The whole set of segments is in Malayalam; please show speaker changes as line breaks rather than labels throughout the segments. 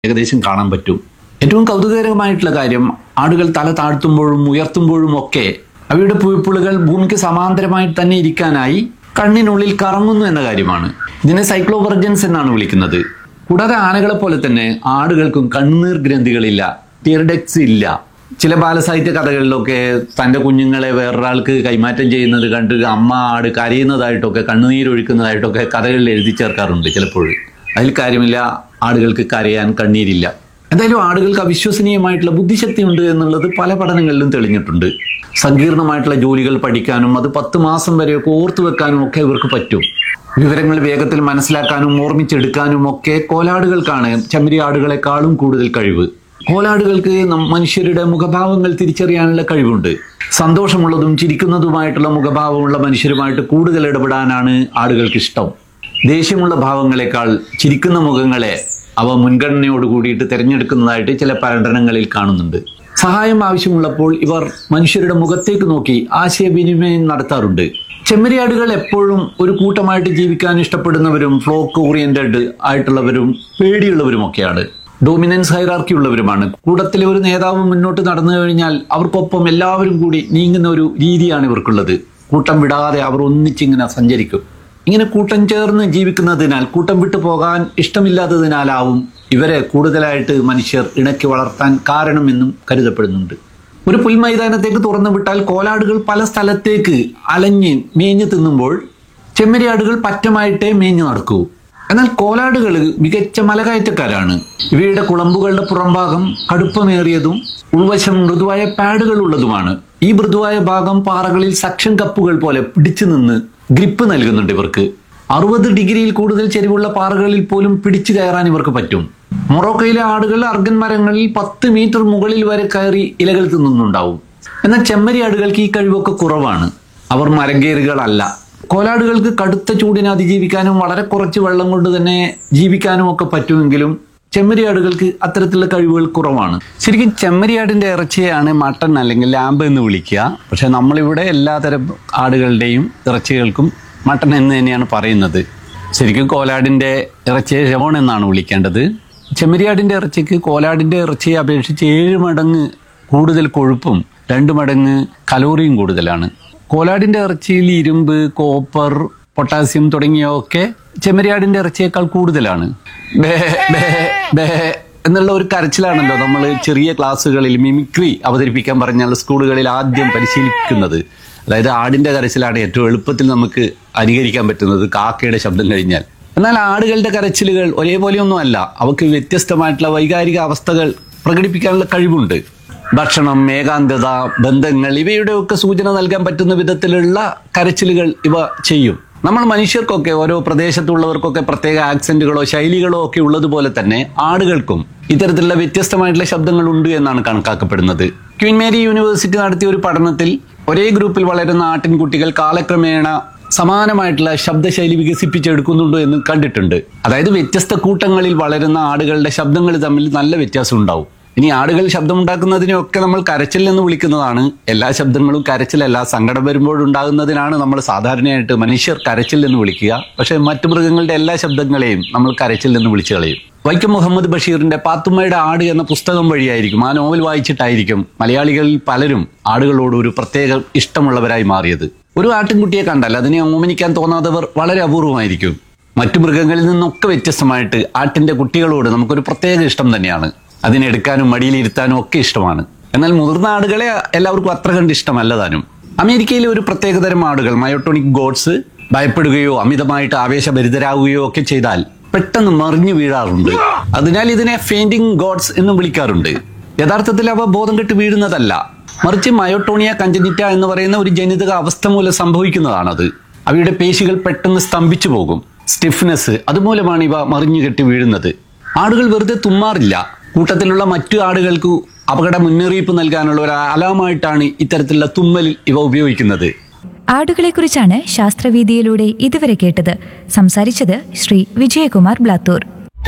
ഏകദേശം കാണാൻ പറ്റും ഏറ്റവും കൗതുകകരമായിട്ടുള്ള കാര്യം ആടുകൾ തല താഴ്ത്തുമ്പോഴും ഉയർത്തുമ്പോഴും ഒക്കെ അവയുടെ പുഴുപ്പുളുകൾ ഭൂമിക്ക് സമാന്തരമായിട്ട് തന്നെ ഇരിക്കാനായി കണ്ണിനുള്ളിൽ കറങ്ങുന്നു എന്ന കാര്യമാണ് ഇതിനെ സൈക്ലോവർജൻസ് എന്നാണ് വിളിക്കുന്നത് കൂടാതെ ആനകളെ പോലെ തന്നെ ആടുകൾക്കും കണ്ണീർ ഗ്രന്ഥികളില്ല ടിയർഡെക്സ് ഇല്ല ചില ബാലസാഹിത്യ കഥകളിലൊക്കെ തൻ്റെ കുഞ്ഞുങ്ങളെ വേറൊരാൾക്ക് കൈമാറ്റം ചെയ്യുന്നത് കണ്ട് അമ്മ ആട് കരയുന്നതായിട്ടൊക്കെ കണ്ണുനീരൊഴുക്കുന്നതായിട്ടൊക്കെ കഥകളിൽ എഴുതി ചേർക്കാറുണ്ട് ചിലപ്പോൾ അതിൽ കാര്യമില്ല ആടുകൾക്ക് കരയാൻ കണ്ണീരില്ല എന്തായാലും ആടുകൾക്ക് അവിശ്വസനീയമായിട്ടുള്ള ബുദ്ധിശക്തി ഉണ്ട് എന്നുള്ളത് പല പഠനങ്ങളിലും തെളിഞ്ഞിട്ടുണ്ട് സങ്കീർണമായിട്ടുള്ള ജോലികൾ പഠിക്കാനും അത് പത്ത് മാസം വരെയൊക്കെ ഓർത്തു വെക്കാനും ഒക്കെ ഇവർക്ക് പറ്റും വിവരങ്ങൾ വേഗത്തിൽ മനസ്സിലാക്കാനും ഓർമ്മിച്ചെടുക്കാനും ഒക്കെ കോലാടുകൾക്കാണ് ചെമ്മരി ആടുകളെക്കാളും കൂടുതൽ കഴിവ് കോലാടുകൾക്ക് നം- മനുഷ്യരുടെ മുഖഭാവങ്ങൾ തിരിച്ചറിയാനുള്ള കഴിവുണ്ട് സന്തോഷമുള്ളതും ചിരിക്കുന്നതുമായിട്ടുള്ള മുഖഭാവമുള്ള മനുഷ്യരുമായിട്ട് കൂടുതൽ ഇടപെടാനാണ് ആടുകൾക്ക് ഇഷ്ടം ദേഷ്യമുള്ള ഭാവങ്ങളെക്കാൾ ചിരിക്കുന്ന മുഖങ്ങളെ അവ മുൻഗണനയോട് കൂടിയിട്ട് തിരഞ്ഞെടുക്കുന്നതായിട്ട് ചില പഠനങ്ങളിൽ കാണുന്നുണ്ട് സഹായം ആവശ്യമുള്ളപ്പോൾ ഇവർ മനുഷ്യരുടെ മുഖത്തേക്ക് നോക്കി ആശയവിനിമയം നടത്താറുണ്ട് ചെമ്മരിയാടുകൾ എപ്പോഴും ഒരു കൂട്ടമായിട്ട് ജീവിക്കാൻ ഇഷ്ടപ്പെടുന്നവരും ഫ്ലോക്ക് ഓറിയന്റഡ് ആയിട്ടുള്ളവരും പേടിയുള്ളവരുമൊക്കെയാണ് ഡോമിനൻസ് ഹൈറാർക്കി ഉള്ളവരുമാണ് കൂട്ടത്തിലെ ഒരു നേതാവ് മുന്നോട്ട് നടന്നു കഴിഞ്ഞാൽ അവർക്കൊപ്പം എല്ലാവരും കൂടി നീങ്ങുന്ന ഒരു രീതിയാണ് ഇവർക്കുള്ളത് കൂട്ടം വിടാതെ അവർ ഒന്നിച്ചിങ്ങനെ സഞ്ചരിക്കും ഇങ്ങനെ കൂട്ടം ചേർന്ന് ജീവിക്കുന്നതിനാൽ കൂട്ടം വിട്ടു പോകാൻ ഇഷ്ടമില്ലാത്തതിനാലാവും ഇവരെ കൂടുതലായിട്ട് മനുഷ്യർ ഇണക്കി വളർത്താൻ കാരണമെന്നും കരുതപ്പെടുന്നുണ്ട് ഒരു പുൽമൈതാനത്തേക്ക് തുറന്നു വിട്ടാൽ കോലാടുകൾ പല സ്ഥലത്തേക്ക് അലഞ്ഞ് മേഞ്ഞു തിന്നുമ്പോൾ ചെമ്മരിയാടുകൾ പറ്റമായിട്ടേ മേഞ്ഞു നടക്കൂ എന്നാൽ കോലാടുകൾ മികച്ച മലകയറ്റക്കാരാണ് ഇവയുടെ കുളമ്പുകളുടെ പുറംഭാഗം കടുപ്പമേറിയതും ഉൾവശം മൃദുവായ പാഡുകൾ ഉള്ളതുമാണ് ഈ മൃദുവായ ഭാഗം പാറകളിൽ സക്ഷൻ കപ്പുകൾ പോലെ പിടിച്ചു നിന്ന് ഗ്രിപ്പ് നൽകുന്നുണ്ട് ഇവർക്ക് അറുപത് ഡിഗ്രിയിൽ കൂടുതൽ ചെരിവുള്ള പാറകളിൽ പോലും പിടിച്ചു കയറാൻ ഇവർക്ക് പറ്റും മൊറോക്കയിലെ ആടുകൾ അർഗൻ മരങ്ങളിൽ പത്ത് മീറ്റർ മുകളിൽ വരെ കയറി ഇലകൾ തിന്നുന്നുണ്ടാവും എന്നാൽ ചെമ്മരി ആടുകൾക്ക് ഈ കഴിവൊക്കെ കുറവാണ് അവർ മരങ്കേറുകളല്ല കോലാടുകൾക്ക് കടുത്ത ചൂടിനെ അതിജീവിക്കാനും വളരെ കുറച്ച് വെള്ളം കൊണ്ട് തന്നെ ജീവിക്കാനും ഒക്കെ പറ്റുമെങ്കിലും ചെമ്മരിയാടുകൾക്ക് അത്തരത്തിലുള്ള കഴിവുകൾ കുറവാണ് ശരിക്കും ചെമ്മരിയാടിന്റെ ഇറച്ചിയാണ് മട്ടൺ അല്ലെങ്കിൽ ലാമ്പ് എന്ന് വിളിക്കുക പക്ഷെ നമ്മളിവിടെ എല്ലാതരം ആടുകളുടെയും ഇറച്ചികൾക്കും മട്ടൺ എന്ന് തന്നെയാണ് പറയുന്നത് ശരിക്കും കോലാടിന്റെ ഇറച്ചിയെ ഷവോൺ എന്നാണ് വിളിക്കേണ്ടത് ചെമ്മരിയാടിന്റെ ഇറച്ചിക്ക് കോലാടിന്റെ ഇറച്ചിയെ അപേക്ഷിച്ച് ഏഴ് മടങ്ങ് കൂടുതൽ കൊഴുപ്പും രണ്ട് മടങ്ങ് കലോറിയും കൂടുതലാണ് കോലാടിന്റെ ഇറച്ചിയിൽ ഇരുമ്പ് കോപ്പർ പൊട്ടാസ്യം തുടങ്ങിയവയൊക്കെ ചെമ്മരിയാടിന്റെ ഇറച്ചിയേക്കാൾ കൂടുതലാണ് ബേ ബേ ബേ എന്നുള്ള ഒരു കരച്ചിലാണല്ലോ നമ്മൾ ചെറിയ ക്ലാസ്സുകളിൽ മിമിക്രി അവതരിപ്പിക്കാൻ പറഞ്ഞാൽ സ്കൂളുകളിൽ ആദ്യം പരിശീലിക്കുന്നത് അതായത് ആടിന്റെ കരച്ചിലാണ് ഏറ്റവും എളുപ്പത്തിൽ നമുക്ക് അനുകരിക്കാൻ പറ്റുന്നത് കാക്കയുടെ ശബ്ദം കഴിഞ്ഞാൽ എന്നാൽ ആടുകളുടെ കരച്ചിലുകൾ ഒരേപോലെയൊന്നും അല്ല അവക്ക് വ്യത്യസ്തമായിട്ടുള്ള വൈകാരിക അവസ്ഥകൾ പ്രകടിപ്പിക്കാനുള്ള കഴിവുണ്ട് ഭക്ഷണം ഏകാന്തത ബന്ധങ്ങൾ ഇവയുടെയൊക്കെ സൂചന നൽകാൻ പറ്റുന്ന വിധത്തിലുള്ള കരച്ചിലുകൾ ഇവ ചെയ്യും നമ്മൾ മനുഷ്യർക്കൊക്കെ ഓരോ പ്രദേശത്തുള്ളവർക്കൊക്കെ പ്രത്യേക ആക്സെന്റുകളോ ശൈലികളോ ഒക്കെ ഉള്ളതുപോലെ തന്നെ ആടുകൾക്കും ഇത്തരത്തിലുള്ള വ്യത്യസ്തമായിട്ടുള്ള ശബ്ദങ്ങൾ ഉണ്ട് എന്നാണ് കണക്കാക്കപ്പെടുന്നത് ക്വീൻ മേരി യൂണിവേഴ്സിറ്റി നടത്തിയ ഒരു പഠനത്തിൽ ഒരേ ഗ്രൂപ്പിൽ വളരുന്ന ആട്ടിൻകുട്ടികൾ കാലക്രമേണ സമാനമായിട്ടുള്ള ശബ്ദശൈലി വികസിപ്പിച്ചെടുക്കുന്നുണ്ടോ എന്ന് കണ്ടിട്ടുണ്ട് അതായത് വ്യത്യസ്ത കൂട്ടങ്ങളിൽ വളരുന്ന ആടുകളുടെ ശബ്ദങ്ങൾ തമ്മിൽ നല്ല വ്യത്യാസം ഉണ്ടാവും ഇനി ആടുകൾ ശബ്ദമുണ്ടാക്കുന്നതിനെയൊക്കെ നമ്മൾ കരച്ചിൽ എന്ന് വിളിക്കുന്നതാണ് എല്ലാ ശബ്ദങ്ങളും കരച്ചിലല്ല സങ്കടം വരുമ്പോഴുണ്ടാകുന്നതിനാണ് നമ്മൾ സാധാരണയായിട്ട് മനുഷ്യർ കരച്ചിൽ എന്ന് വിളിക്കുക പക്ഷേ മറ്റു മൃഗങ്ങളുടെ എല്ലാ ശബ്ദങ്ങളെയും നമ്മൾ കരച്ചിൽ എന്ന് വിളിച്ചു കളയും വൈക്കം മുഹമ്മദ് ബഷീറിന്റെ പാത്തുമ്മയുടെ ആട് എന്ന പുസ്തകം വഴിയായിരിക്കും ആ നോവൽ വായിച്ചിട്ടായിരിക്കും മലയാളികളിൽ പലരും ആടുകളോട് ഒരു പ്രത്യേക ഇഷ്ടമുള്ളവരായി മാറിയത് ഒരു ആട്ടിൻകുട്ടിയെ കണ്ടാൽ അതിനെ ഓമനിക്കാൻ തോന്നാത്തവർ വളരെ അപൂർവമായിരിക്കും മറ്റു മൃഗങ്ങളിൽ നിന്നൊക്കെ വ്യത്യസ്തമായിട്ട് ആട്ടിന്റെ കുട്ടികളോട് നമുക്കൊരു പ്രത്യേക ഇഷ്ടം തന്നെയാണ് അതിനെ എടുക്കാനും മടിയിലിരുത്താനും ഒക്കെ ഇഷ്ടമാണ് എന്നാൽ മുതിർന്ന ആടുകളെ എല്ലാവർക്കും അത്ര കണ്ട് ഇഷ്ടമല്ല താനും അമേരിക്കയിലെ ഒരു പ്രത്യേകതരം ആടുകൾ മയോട്ടോണിക് ഗോഡ്സ് ഭയപ്പെടുകയോ അമിതമായിട്ട് ആവേശഭരിതരാകുകയോ ഒക്കെ ചെയ്താൽ പെട്ടെന്ന് മറിഞ്ഞു വീഴാറുണ്ട് അതിനാൽ ഇതിനെ ഫെയിന്റിംഗ് ഗോഡ്സ് എന്നും വിളിക്കാറുണ്ട് യഥാർത്ഥത്തിൽ അവ ബോധം കെട്ട് വീഴുന്നതല്ല മറിച്ച് മയോട്ടോണിയ കഞ്ചനിറ്റ എന്ന് പറയുന്ന ഒരു ജനിതക അവസ്ഥ മൂലം സംഭവിക്കുന്നതാണത് അവയുടെ പേശികൾ പെട്ടെന്ന് സ്തംഭിച്ചു പോകും സ്റ്റിഫ്നെസ് അതുമൂലമാണ് ഇവ മറിഞ്ഞു കെട്ടി വീഴുന്നത് ആടുകൾ വെറുതെ തുമ്മാറില്ല കൂട്ടത്തിലുള്ള മറ്റു ആടുകൾക്ക് അപകട മുന്നറിയിപ്പ് നൽകാനുള്ള ഒരു അലാമായിട്ടാണ് ഇത്തരത്തിലുള്ള തുമ്മൽ ഇവ ഉപയോഗിക്കുന്നത്
ആടുകളെക്കുറിച്ചാണ് ശാസ്ത്രവീതിയിലൂടെ ഇതുവരെ കേട്ടത് സംസാരിച്ചത് ശ്രീ വിജയകുമാർ ബ്ലാത്തൂർ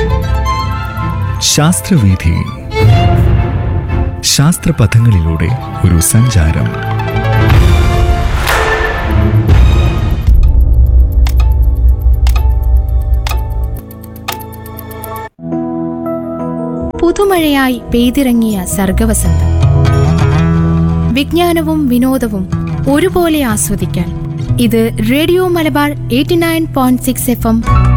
ശാസ്ത്രവീഥി ശാസ്ത്രപഥങ്ങളിലൂടെ ഒരു സഞ്ചാരം
പുതുമഴയായി പെയ്തിറങ്ങിയ സർഗവസന്തം വിജ്ഞാനവും വിനോദവും ഒരുപോലെ ആസ്വദിക്കാൻ ഇത് radio Malabar eighty nine point six FM M